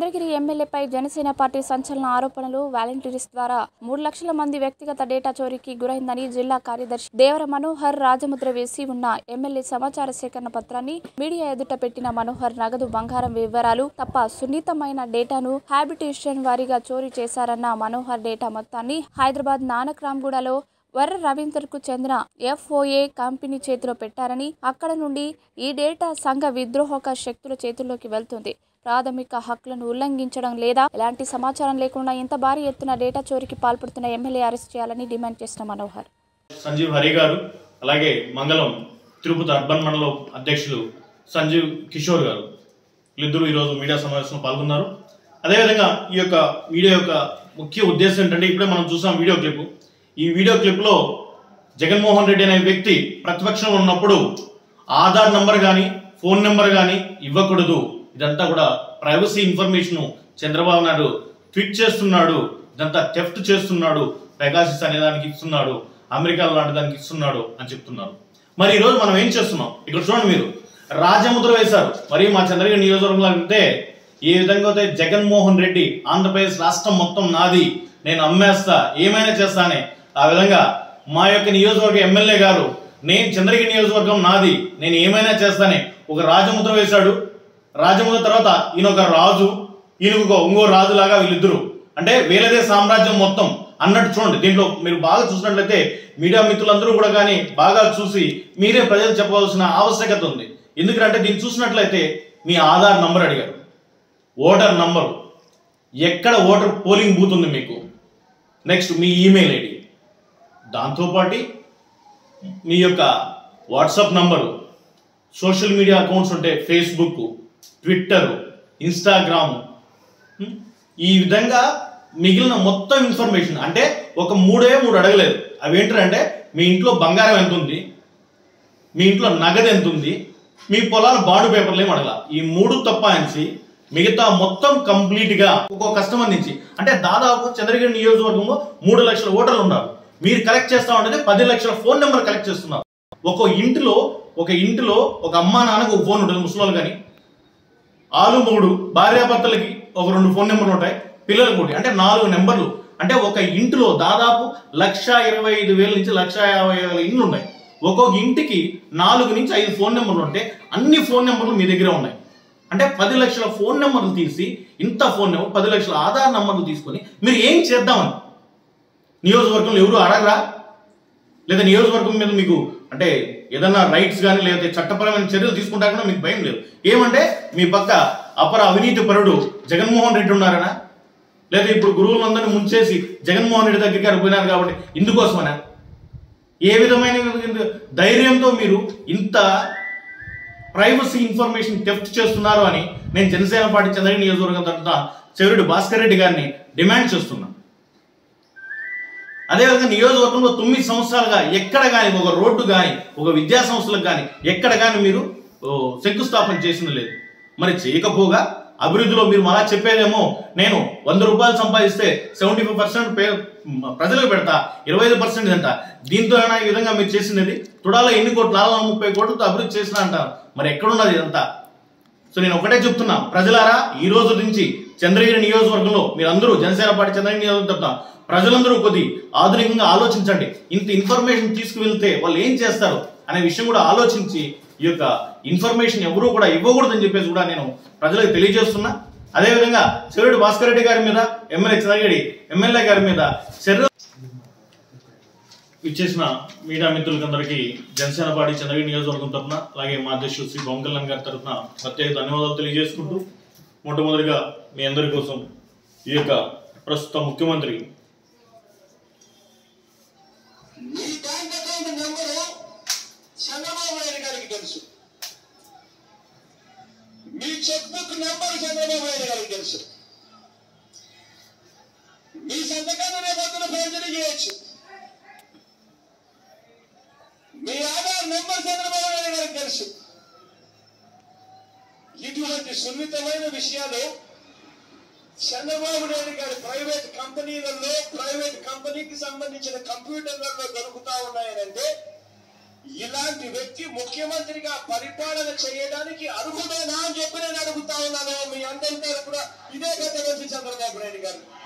Chandragiri ఎమ్మెల్యేపై Janasena party సంచలన ఆరోపణలు volunteers ద్వారా మూడు లక్షల మంది వ్యక్తిగత డేటా చోరీకి గురైందని జిల్లా కార్యదర్శి దేవర మనోహర్ రాజముద్ర వేసి ఉన్న ఎమ్మెల్యే సమాచార సేకరణ పత్రాన్ని మీడియా ఎదుట పెట్టిన మనోహర్ నగదు బంగారం వివరాలు తప్ప సున్నితమైన డేటాను హ్యాబిటేషన్ వారీగా చోరీ చేశారన్న మనోహర్ డేటా మొత్తాన్ని హైదరాబాద్ నానక్రామ్గూడలో వర్ర రవీందర్ కు చెందిన ఎఫ్ఓఏ కంపెనీ చేతిలో పెట్టారని అక్కడ నుండి ఈ డేటా సంఘ విద్రోహక శక్తుల చేతుల్లోకి వెళ్తుంది ప్రాథమిక హక్కులను ఉల్లంఘించడం లేదా ఎలాంటి సమాచారం లేకుండా ఇంత భారీ ఎత్తున డేటా చోరీకి పాల్పడుతున్న ఎమ్మెల్యే అరెస్ట్ చేయాలని డిమాండ్ చేసిన మనోహర్ సంజీవ్ హరి గారు అలాగే మంగళం తిరుపతి అర్బన్ మండలం అధ్యక్షులు సంజీవ్ కిషోర్ గారు వీళ్ళిద్దరూ ఈరోజు మీడియా సమావేశంలో పాల్గొన్నారు అదేవిధంగా ఈ యొక్క వీడియో యొక్క ముఖ్య ఉద్దేశం ఏంటంటే ఇప్పుడే మనం చూసాం వీడియో క్లిప్ ఈ వీడియో క్లిప్లో జగన్మోహన్ రెడ్డి అనే వ్యక్తి ప్రతిపక్షంలో ఉన్నప్పుడు ఆధార్ నంబర్ కానీ ఫోన్ నెంబర్ కానీ ఇవ్వకూడదు ఇదంతా కూడా privacy information Chandrababu Naidu tweet చేస్తున్నాడు ఇదంతా థెఫ్ట్ చేస్తున్నాడు పెగాసిస్ అనే దానికి ఇస్తున్నాడు అమెరికా లాంటి దానికి ఇస్తున్నాడు అని చెప్తున్నారు మరి ఈ రోజు మనం ఏం చేస్తున్నాం ఇక్కడ చూడండి మీరు రాజముద్ర వేశారు మరి మా చంద్రగిరి నియోజకవర్గంలో అంటే ఏ విధంగా అయితే జగన్మోహన్ రెడ్డి ఆంధ్రప్రదేశ్ రాష్ట్రం మొత్తం నాది నేను అమ్మేస్తా ఏమైనా చేస్తానే ఆ విధంగా మా యొక్క నియోజకవర్గ ఎమ్మెల్యే గారు నేను చంద్రగిరి నియోజకవర్గం నాది నేను ఏమైనా చేస్తానే ఒక రాజముద్ర వేశాడు రాజముద్ర తర్వాత ఈయన ఒక రాజు ఈయన ఒక ఇంకో రాజు లాగా వీళ్ళిద్దరు అంటే వీళ్ళదే సామ్రాజ్యం మొత్తం అన్నట్టు చూడండి దీంట్లో మీరు బాగా చూసినట్లయితే మీడియా మిత్రులందరూ కూడా కానీ బాగా చూసి మీరే ప్రజలు చెప్పవలసిన ఆవశ్యకత ఉంది ఎందుకంటే దీన్ని చూసినట్లయితే మీ ఆధార్ నంబర్ అడిగారు ఓటర్ నంబరు ఎక్కడ ఓటర్ పోలింగ్ బూత్ ఉంది మీకు నెక్స్ట్ మీ ఈమెయిల్ ఐడి దాంతోపాటు మీ యొక్క WhatsApp number social media accounts ఉంటే ఫేస్బుక్ ట్విట్టర్ ఇన్స్టాగ్రామ్ హ్మ్? ఈ విధంగా మిగిలిన మొత్తం ఇన్ఫర్మేషన్ అంటే ఒక మూడే మూడు అడగలేదు అవి ఏంటంటే మీ ఇంట్లో బంగారం ఎంత ఉంది మీ ఇంట్లో నగదు ఎంత ఉంది మీ పొలాల బాండ్ పేపర్లు ఏం అడగల ఈ మూడు తప్ప అనేసి మిగతా మొత్తం కంప్లీట్ గా ఒక్కో కస్టమర్ నుంచి అంటే దాదాపు చంద్రగిరి నియోజకవర్గంలో మూడు లక్షల ఓటర్లు ఉన్నారు మీరు కలెక్ట్ చేస్తా ఉండేది పది లక్షల ఫోన్ నెంబర్ కలెక్ట్ చేస్తున్నారు ఒక ఇంటిలో ఒక ఇంటిలో ఒక అమ్మా నాన్నకు ఒక ఫోన్ ఉంటుంది ముసలి కానీ ఆలు మూడు భార్యాభర్తలకి ఒక రెండు ఫోన్ నెంబర్లు ఉంటాయి పిల్లలకు ఒకటి అంటే నాలుగు నెంబర్లు అంటే ఒక ఇంటిలో దాదాపు లక్ష ఇరవై ఐదు వేల నుంచి లక్ష యాభై వేల ఇండ్లు ఉన్నాయి ఒక్కొక్క ఇంటికి నాలుగు నుంచి ఐదు ఫోన్ నెంబర్లు ఉంటే అన్ని ఫోన్ నెంబర్లు మీ దగ్గర ఉన్నాయి అంటే పది లక్షల ఫోన్ నెంబర్లు తీసి ఇంత ఫోన్ నెంబర్ పది లక్షల ఆధార్ నెంబర్లు తీసుకొని మీరు ఏం చేద్దామని నియోజకవర్గంలో ఎవరు అడగరా లేదా నియోజకవర్గం మీద మీకు అంటే ఏదన్నా రైట్స్ కానీ లేదా చట్టపరమైన చర్యలు తీసుకుంటారన్నా మీకు భయం లేదు ఏమంటే మీ పక్క అపర అవినీతి పరుడు జగన్మోహన్ రెడ్డి ఉన్నారనా లేదా ఇప్పుడు గురువులందరినీ ముంచేసి జగన్మోహన్ రెడ్డి దగ్గరికి గారు పోయినారు కాబట్టి ఇందుకోసమనా ఏ విధమైన ధైర్యంతో మీరు ఇంత ప్రైవసీ ఇన్ఫర్మేషన్ థెఫ్ట్ చేస్తున్నారు అని నేను జనసేన పార్టీ చంద్రగిరి నియోజకవర్గం తరఫున చెవిరెడ్డి భాస్కర్ రెడ్డి గారిని డిమాండ్ చేస్తున్నాను అదేవిధంగా నియోజకవర్గంలో తొమ్మిది సంవత్సరాలుగా ఎక్కడ కానీ ఒక రోడ్డు కానీ ఒక విద్యా సంస్థలకు కానీ ఎక్కడ కానీ మీరు ఓ, శంకుస్థాపన చేసిన లేదు మరి చేయకపోగా అభివృద్ధిలో మీరు మళ్ళా చెప్పేదేమో నేను వంద రూపాయలు సంపాదిస్తే సెవెంటీ ఫైవ్ పర్సెంట్ పే ప్రజలకు పెడతా ఇరవై ఐదు పర్సెంట్ అంట దీంతో అయినా ఈ విధంగా మీరు చేసినది తుడాలో ఎన్ని కోట్లు నాలుగు వందల ముప్పై కోట్లతో అభివృద్ధి చేసిన అంటారు మరి ఎక్కడున్నది ఇదంతా సో నేను ఒకటే చెప్తున్నా ప్రజలారా ఈ రోజు నుంచి చంద్రగిరి నియోజకవర్గంలో మీరందరూ జనసేన పార్టీ చంద్రగిరి నియోజకవర్గం చెప్తా ప్రజలందరూ కొద్ది ఆధునికంగా ఆలోచించండి ఇంత ఇన్ఫర్మేషన్ తీసుకువెళ్తే వాళ్ళు ఏం చేస్తారు అనే విషయం కూడా ఆలోచించి ఈ యొక్క ఇన్ఫర్మేషన్ ఎవరూ కూడా ఇవ్వకూడదని చెప్పేసి కూడా నేను ప్రజలకు తెలియజేస్తున్నా అదేవిధంగా చెరుడు భాస్కర్ రెడ్డి గారి మీద ఎమ్మెల్యే చంద్రగిరి ఎమ్మెల్యే గారి మీద చర్య ఇచ్చేసిన మీడియా మిత్రులకందరికీ జనసేన పార్టీ చంద్రగిరి నియోజకవర్గం తరఫున అలాగే మా అధ్యక్షుడు శ్రీ పవన్ కళ్యాణ్ గారి తరఫున ప్రత్యేక ధన్యవాదాలు తెలియజేసుకుంటూ మొట్టమొదటిగా మీ అందరి కోసం ఈ యొక్క ప్రస్తుత ముఖ్యమంత్రి మీ bank account number Chandrababu Naidu గారికి తెలుసు మీ cheque book number Chandrababu Naidu గారికి తెలుసు మీ సంతకాన్ని రేపొద్దున ఫోర్జరీ చేయొచ్చు మీ ఆధార్ నెంబర్ చంద్రబాబు నాయుడు గారికి తెలుసు ఇటువంటి సున్నితమైన విషయాలు చంద్రబాబు నాయుడు గారి ప్రైవేట్ కంపెనీలలో ప్రైవేట్ కంపెనీకి సంబంధించిన కంప్యూటర్లలో దొరుకుతా ఉన్నాయనంటే ఇలాంటి వ్యక్తి ముఖ్యమంత్రిగా పరిపాలన చేయడానికి అర్హుడేనా అని చెప్పి నేను అడుగుతా ఉన్నాను మీ అందరి పేరు కూడా ఇదే పెద్ద కలిసి చంద్రబాబు నాయుడు గారు